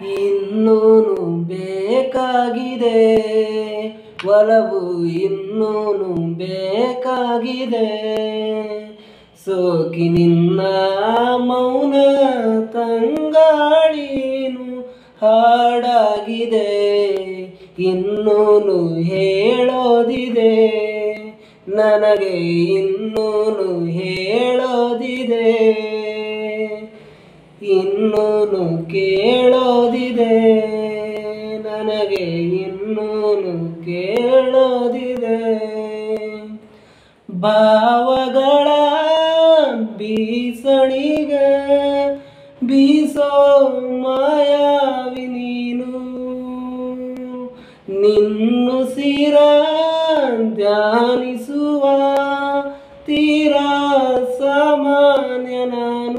ಇನ್ನೂನು ಬೇಕಾಗಿದೆ ಒಲವು ಇನ್ನೂನು ಬೇಕಾಗಿದೆ ಸೋಕಿ ನಿನ್ನ ಮೌನ ತಂಗಾಳೀನು ಹಾಡಾಗಿದೆ ಇನ್ನೂನು ಹೇಳೋದಿದೆ ನನಗೆ ಇನ್ನೂನು ಹೇಳೋದಿದೆ ಇನ್ನೂನು ಕೇಳೋದಿದೆ ನನಗೆ ಇನ್ನೂನು ಕೇಳೋದಿದೆ ಭಾವಗಳ ಬೀಸಣಿಗೆ ಬೀಸೋ ಮಾಯಾವಿ ನೀನು ನಿನ್ನುಸಿರ ಧ್ಯಾನಿಸುವ ತೀರಾ ಸಾಮಾನ್ಯ ನಾನು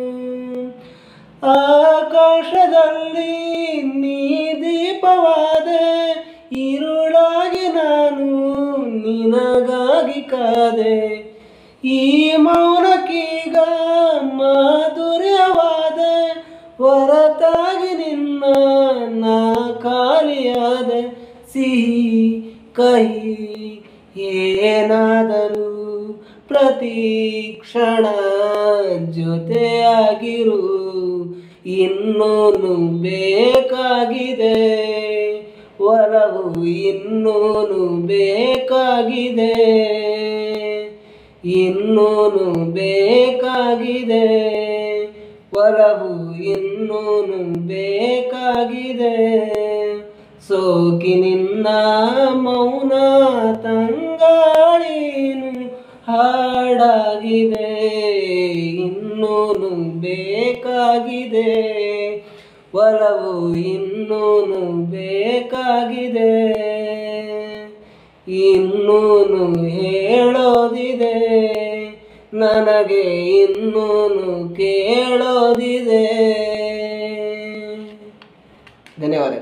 ಆಕಾಶದಲ್ಲಿ ನೀ ದೀಪವಾದೆ ഇരുಳಾಗಿ ನಾನು ನಿನಗಾಗಿ ಕಾದೆ ಈ ಮೌನಕ್ಕೀಗ ಮಾಧುರ್ಯವಾದೆ ಹೊರತಾಗಿ ನಿನ್ನ ನಾ ಖಾಲಿಯಾದೆ ಸಿಹಿ ಕಹಿ ಏನಾದರೂ ಪ್ರತಿ ಕ್ಷಣ ಜೊತೆಯಾಗಿರು ಇನ್ನೂನು ಬೇಕಾಗಿದೆ ಒಲವು ಇನ್ನೂನು ಬೇಕಾಗಿದೆ ಇನ್ನೂನು ಬೇಕಾಗಿದೆ ಒಲವು ಇನ್ನೂನು ಬೇಕಾಗಿದೆ ಸೋಕಿ ನಿನ್ನ ಮೌನ ತಂಗಾಳೀನು ಹಾಡಾಗಿದೆ ಇನ್ನೂನು ಬೇಕಾಗಿದೆ ಒಲವು ಇನ್ನೂನು ಬೇಕಾಗಿದೆ ಇನ್ನೂನು ಹೇಳೋದಿದೆ ನನಗೆ ಇನ್ನೂನು ಕೇಳೋದಿದೆ ಧನ್ಯವಾದಗಳು